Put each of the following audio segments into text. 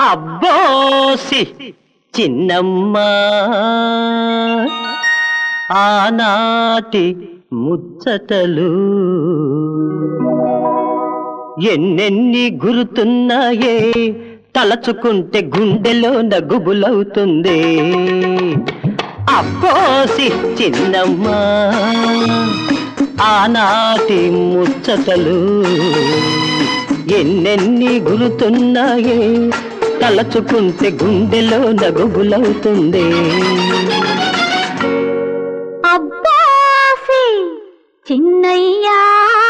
అబ్బోసి చిన్నమ్మ ఆనాటి ముచ్చటలు ఎన్నెన్ని గురుతున్నాయే తలచుకుంటే గుండెలో నగుబులవుతుంది అబ్బోసి చిన్నమ్మ ఆనాటి ముచ్చటలు ఎన్నెన్ని గురుతున్నాయే తలచుకుంటే గుండెలో నగుబులవుతుంది అబ్బాసి చిన్నయ్యా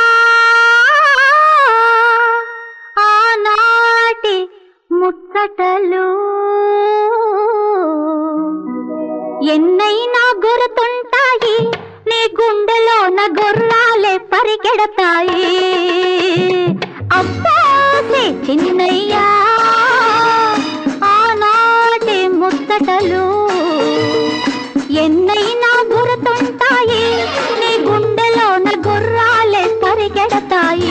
ఆనాటి ముచ్చటలు ఎన్నైనా గుర్తుంటాయి నీ గుండెలోన గొర్రాలే పరిగెడతాయి అబ్బాసి చిన్నయ్యా ఆనాటి ముచ్చటలు ఎన్నైనా గుర్తుంటాయి నీ గుండెలోన గుర్రాలే పరిగెడతాయి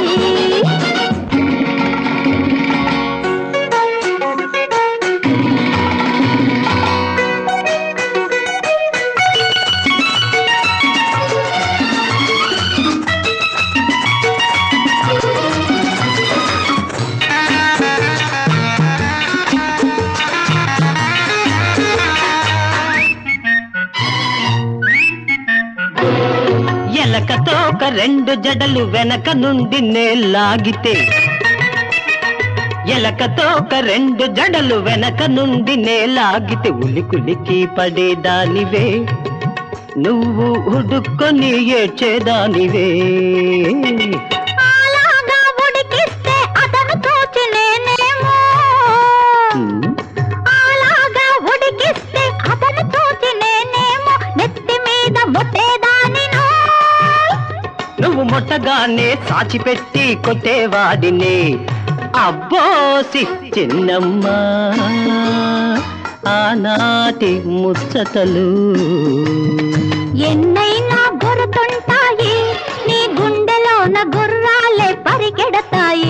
ఎలకతో ఒక రెండు జడలు వెనక నుండి నేలాగితే ఎలకతో ఒక రెండు జడలు వెనక నుండి నేలాగితే ఉలికులికి పడేదానివే నువ్వు ఉడుక్కొని ఏడ్చేదానివే అలాగా ఉడికిస్తే అతను తోచి నేనేమో ఉమ్, అలాగా ఉడికిస్తే అతను తోచి నేనేమో నెత్తి మీద ముట్టేదానినో నువ్వు మొట్టగానే సాచిపెట్టి కొట్టేవాడిని అబ్బోసి చిన్నమ్మ ఆనాటి ముచ్చటలు ఎన్నైనా గుర్తుంటాయి నీ గుండెలోన గుర్రాలే పరిగెడతాయి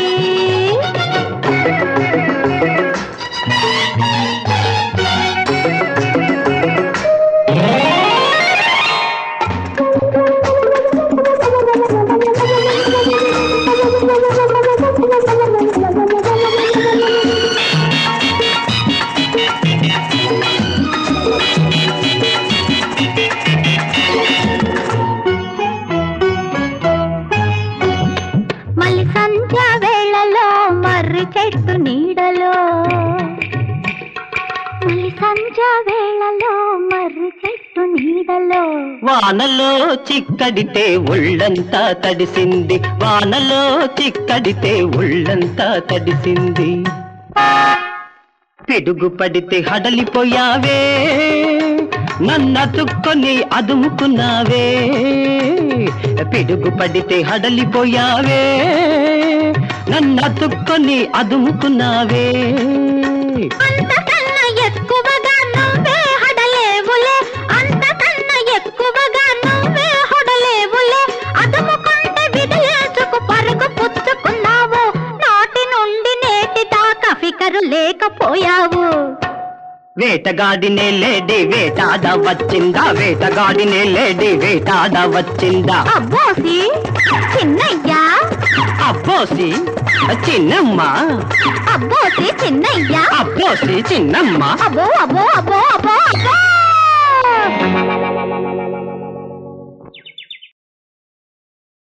మళ్ళీ సంధ్య వేళలో మర్రి చెట్టు నీడలో మళ్ళీ సంధ్య వేళలో మర్రి చెట్టు నీడలో వానలో చిక్కడితే ఒళ్ళంతా తడిసింది వానలో చిక్కడితే ఒళ్ళంతా తడిసింది పిడుగు పడితే హడలిపోయావే నన్నతుక్కొని అదుముకున్నావే పిడుగు పడితే హడలిపోయావే నన్నతుక్కొని అదుముకున్నావే అంతకన్నా ఎక్కువగా నువ్వే హడలేవులే అంతకన్నా ఎక్కువగా నువ్వే హడలేవులే అదుముకుంటే విదిలేసుకు పరుగు పుచ్చుకున్నావు నాటి నుండి నేటి దాకా ఫికరు లేకపోయావు వేటగాడినే లేడి వేటాడ వచ్చిందా వేటగాడినే లేడి వేటాడ వచ్చిందా అబ్బోసి చిన్నయ్యా అబ్బోసి చిన్నమ్మ అబ్బోసి చిన్నయ్యా అబ్బోసి చిన్నమ్మ అబ్బో అబ్బో అబ్బో